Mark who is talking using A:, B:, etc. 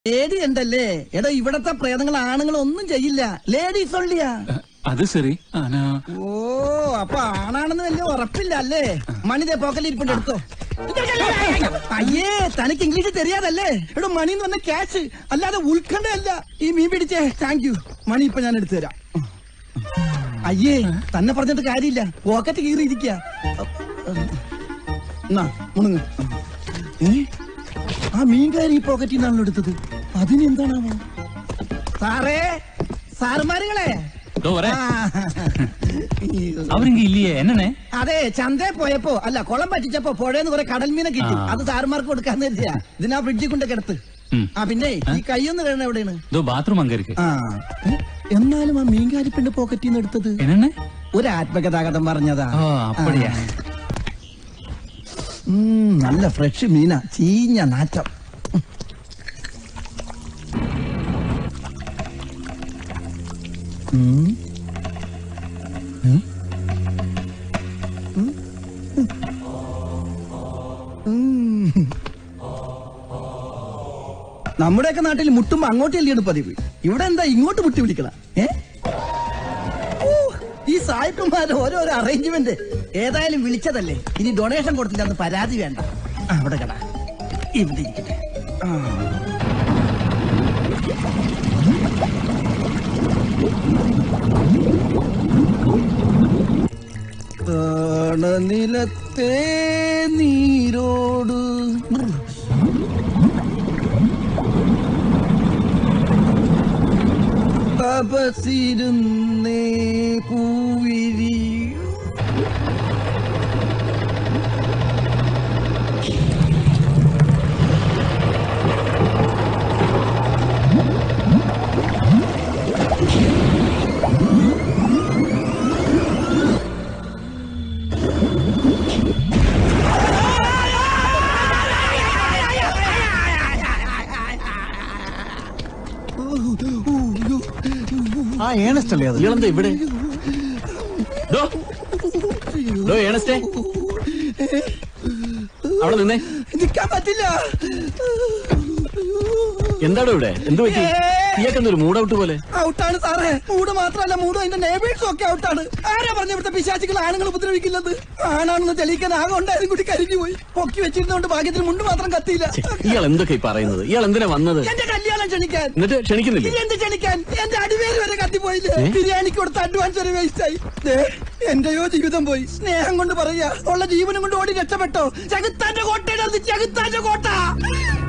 A: Lady ഉണ്ടല്ലേ എടാ ഇവിടത്തെ പ്രേതങ്ങൾ ആണുങ്ങൾ ഒന്നും ചെയ്യില്ല ലേഡീസ് ഒള്ളിയാ
B: അത് ശരി ആനാ
A: ഓ അപ്പൊ ആണാണെന്ന് വലിയ ഉറപ്പില്ല അല്ലേ മണിതേ പോക്കലിൽ ഇരിപ്പുണ്ട് എടുത്തോ അയ്യേ തനിക്ക് ഇംഗ്ലീഷ് தெரியாதല്ലേ എടോ മണി എന്ന് പറഞ്ഞ ക്യാഷ് അല്ലാതെ ഉൾക്കണ്ടല്ല ഈ മീൻ പിടിച്ചേ താങ്ക് യു മണി ഇപ്പൊ ഞാൻ എടുത്തു തരാം അയ്യേ തന്നെ പറഞ്ഞിട്ട് കാര്യമില്ല പോക്കറ്റ് കീറിയിരിക്കുക എന്നാ മുണുങ്ങ് ഏ ആ മീൻകാരി ഈ പോക്കറ്റിൽ നിന്നാണല്ലോ എടുത്തത് അതിനെന്താണാവോ സാറേ സാറുമാരുകളെ
B: இதோ வரேன்
A: ആ.
B: அவர் இங்க இல்லையே என்னண்ணே
A: അതെ ചന്തയിൽ പോയപ്പോ അല്ല കുളം പറ്റിച്ചപ്പോ പുഴയെന്ന് കുറെ കടൽ മീനെ കിട്ടി
B: ആ.
A: അത് സാറുമാർക്ക് കൊടുക്കാന്ന് വെച്ചാ ഇതിനാ ഫ്രിഡ്ജിൽ കൊണ്ട് കിടത്ത്
B: ഉം.
A: ആ പിന്നെ ഈ കൈയൊന്ന് കഴിയണ എവിടെയാണ്
B: இதோ பாத்ரூம் அங்க இருக்கு
A: ആ ഏ? എന്നാലും ആ മീൻകാരിപ്പിന്റെ പോക്കറ്റിൽ നിന്ന് എടുത്തത്
B: என்னண்ணே
A: ഒരു ആത്മകഥാഗതം പറഞ്ഞതാ
B: ഓ, അപ്പടിയാ.
A: ഉം, നല്ല ഫ്രഷ് മീനാ ചീഞ്ഞ നാറ്റം ഉം. ഉം. ഉം. ഉം. നമ്മുടെയൊക്കെ നാട്ടിൽ മുട്ടുമ്പോ അങ്ങോട്ട് ചെല്ലിയാണ് പതിവ് ഇവിടെ എന്താ ഇങ്ങോട്ട് മുട്ടി വിളിക്കണ ഏ ഓ, ഈ സായിപ്പന്മാരുടെ ഓരോരോ അറേഞ്ച്മെന്റ് ഏതായാലും വിളിച്ചതല്ലേ ഇനി ഡൊണേഷൻ കൊടുത്തില്ലെന്ന് പരാതി വേണ്ട ആ, അവിടെ കട ഇവിടെ ഇരിക്കട്ടെ ആ. നിലത്തെ നീരോട് തപസിരുന്നേ പൂവിരി
C: ആ ഏണസ്റ്റ് അല്ലേ അത്
B: ഇയാളെന്താ ഇവിടെ ഡോ, ഡോ, ഏണസ്റ്റേ അവിടെ നിന്നേ
A: നിൽക്കാൻ പറ്റില്ല
B: എന്താടോ ഇവിടെ എന്ത് പറ്റി ഇയാൾക്ക് ഒരു മൂഡ് ഔട്ട് പോലെ
A: ഔട്ടാണ് സാറേ മൂട് മാത്രമല്ല മൂടും അതിന്റെ നെയ്ബേഴ്സും ഒക്കെ ഔട്ടാണ് ആരാ പറഞ്ഞ ഇവിടുത്തെ പിശാചികൾ ആണുങ്ങൾ ഉപദ്രവിക്കില്ലത് ആണാണെന്ന് തെളിയിക്കാൻ ആകെ ഉണ്ടായതും കൂടി കരിഞ്ഞു പോയി പൊക്കി വെച്ചിരുന്നോണ്ട് ഭാഗ്യത്തിന് മുണ്ട് മാത്രം കത്തിയില്ല
B: ഛെ, ഇയാൾ എന്തൊക്കെ ഈ പറയുന്നത് ഇയാൾ എന്തിനാ വന്നത്
A: എന്റെ കല്യാണം ക്ഷണിക്കാൻ
B: എന്നിട്ട് ക്ഷണിക്കുന്നില്ലേ
A: ഇനി എന്ത് ക്ഷണിക്കാൻ എന്റെ അടിവേര് വരെ കത്തിപ്പോയില്ലേ
B: ഏ?
A: ബിരിയാണിക്ക് കൊടുത്ത അഡ്വാൻസ് വരെ വേസ്റ്റ് ആയി ദേ, എന്റെയോ ജീവിതം പോയി സ്നേഹം കൊണ്ട് പറയാ ഉള്ള ജീവനും കൊണ്ട് ഓടി രക്ഷപ്പെട്ടോ ചകുത്താന്റെ കോട്ടയുടെ ചകുത്താന്റെ കോട്ട